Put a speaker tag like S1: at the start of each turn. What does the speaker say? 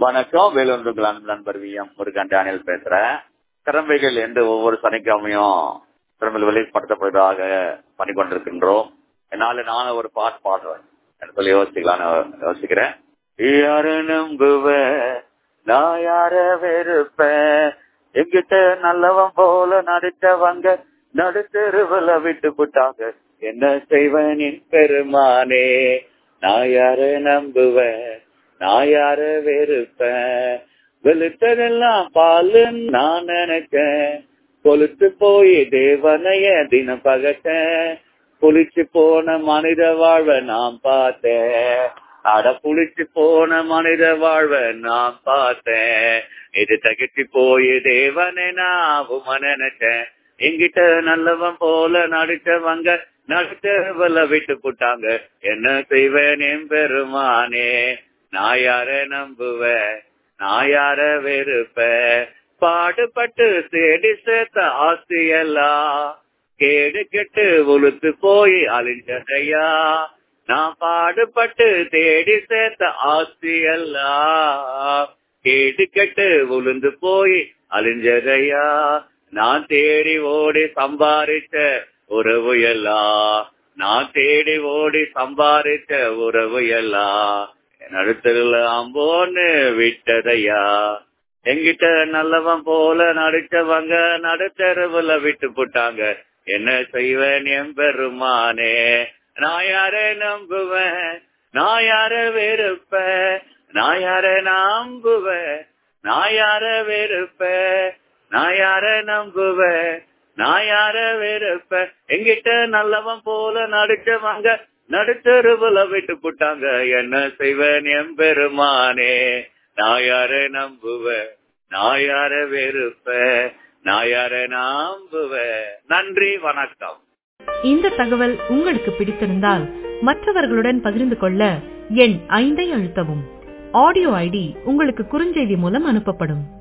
S1: வணக்கம் வேலூர் அன்பு நண்பர் வி எம் முருகன் டேனியல் பேசுறேன் திறமைகள் என்று ஒவ்வொரு சனிக்கிழமையும் திறமைகள் வெளிப்படுத்தப்படுவதாக பண்ணி கொண்டிருக்கின்றோம் என்னால நானும் ஒரு பாட்டு பாடுறேன் என்று சொல்லி யோசிக்கலாம்னு யோசிக்கிறேன் யாரு நம்புவ நான் யார வெறுப்பேன் எங்கிட்ட நல்லவன் போல நடிச்சவங்க நடுத்தெருவுல விட்டு போட்டாங்க என்ன செய்வேன் என் பெருமானே நான் யார நம்புவேன் நான் யார வெறுப்பேன் வெளுத்ததெல்லாம் பாலுன்னு நான் நினைச்சேன் கொலுத்து போய் தேவனைய தினம் பகட்டேன் புளிச்சு போன மனித வாழ்வை நான் பார்த்தேன் அட புளிச்சு போன மனித வாழ்வை நான் பார்த்தேன் இது தகச்சு போய் தேவனை நான் உம நினைச்சேன் எங்கிட்ட நல்லவன் போல நடிச்சவங்க நடுத்தவல விட்டு போட்டாங்க என்ன செய்வேன் என் பெருமானே நான் யார நம்புவேன் நான் யார வெறுப்பேன் பாடுபட்டு தேடி சேர்த்த ஆசையெல்லாம் கேடு கெட்டு உளுத்து போய் அழிஞ்சதையா நான் பாடுபட்டு தேடி சேர்த்த ஆசையெல்லாம் கேடு கெட்டு உளுந்து போய் அழிஞ்சதையா நான் தேடி ஓடி சம்பாரிச்ச உறவு எல்லாம் நான் தேடி ஓடி சம்பாரிச்ச உறவு எல்லாம் நடுத்தருல அம்போன்னு விட்டதையா எங்கிட்ட நல்லவன் போல நடிச்சவங்க நடுத்தருவுல விட்டு போட்டாங்க என்ன செய்வேன் என் பெருமானே நான் யார நம்புவேன் நான் யார வெறுப்பேன் நான் யார நம்புவேன் நான் யார வெறுப்பேன் நான் யார நம்புவேன் நான் யார வெறுப்பேன் எங்கிட்ட நல்லவன் போல நடிச்சவங்க நடுத்தருவுல விட்டு போட்டாங்க என்ன செய்வேன் என் பெருமானே நான் யார நம்புவேன் நான் யார வெறுப்பேன் நான் யார நம்புவேன் நன்றி வணக்கம்
S2: இந்த தகவல் உங்களுக்கு பிடித்திருந்தால் மற்றவர்களுடன் பகிர்ந்து கொள்ள எண் ஐந்தை அழுத்தவும் ஆடியோ ஐடி உங்களுக்கு குறுஞ்செய்தி மூலம் அனுப்பப்படும்